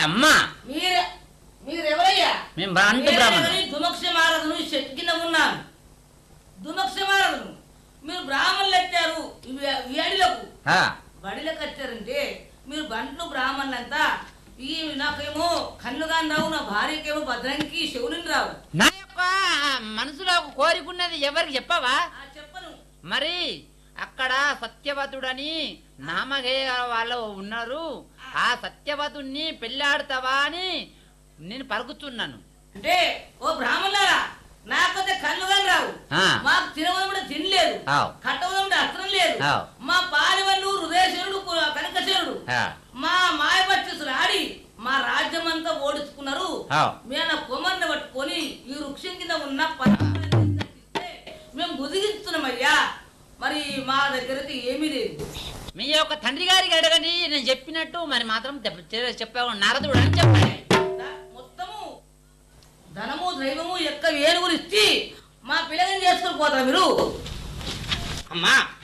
అమ్మా మీరే మీరెవరయ్యా మేము అంటు బ్రాహ్మణులు దుమక్షమారదును చెట్టు కింద ఉన్నాను దుమక్షమారదును మీరు బ్రాహ్మణులు ఎత్తారు వేడిలకు ఆ, బడిలకు వచ్చారంటే మీరు బంట్లు బ్రాహ్మణులంతా ఈ నాకేమో కన్నుగాని రావు నా భార్యకేమో భద్రానికి శివుని రావు నా యొక్క మనసులో ఒక కోరిక ఉన్నది ఎవరికి చెప్పవా ఆ చెప్పను మరి అక్కడ సత్యవతుడని నామధేయ వాళ్ళు ఉన్నారు ఆ సత్యవతుణ్ణి పెళ్ళాడుతావా అని నేను పలుకుతున్నాను అంటే ఓ బ్రాహ్మణులారా నాకొద్ద కన్నుగాని రావు ఆ. మాకు తినవదముడు తినలేదు ఆవ్. కట్టవదముడు అస్త్రం లేదు ఆవ్. మా పాలివన్ను హృదయశరుడు కనకశరుడు ఆ, మా మాయపక్షులు ఆడి మా రాజ్యం అంతా ఓడించుకున్నారు ఆవ్. మేము ఆ కుమార్ని పట్టుకొని ఈ వృక్షం కింద ఉన్న పరమాత్మని దర్శిస్తే మేము బుదిగిస్తున్నామయ్యా మరి మా దగ్గర అయితే ఏమీ లేదు మీ యొక్క తండ్రి గారికి అడగండి నేను చెప్పినట్టు మరి మాత్రం చెప్ప- చెప్పావు నారదుడు అని చెప్పండి ద- మొత్తము ధనము దైవము యొక్క ఏనుగులు ఇచ్చి మా పిల్లగని చేసుకొని పోతారు మీరు అమ్మా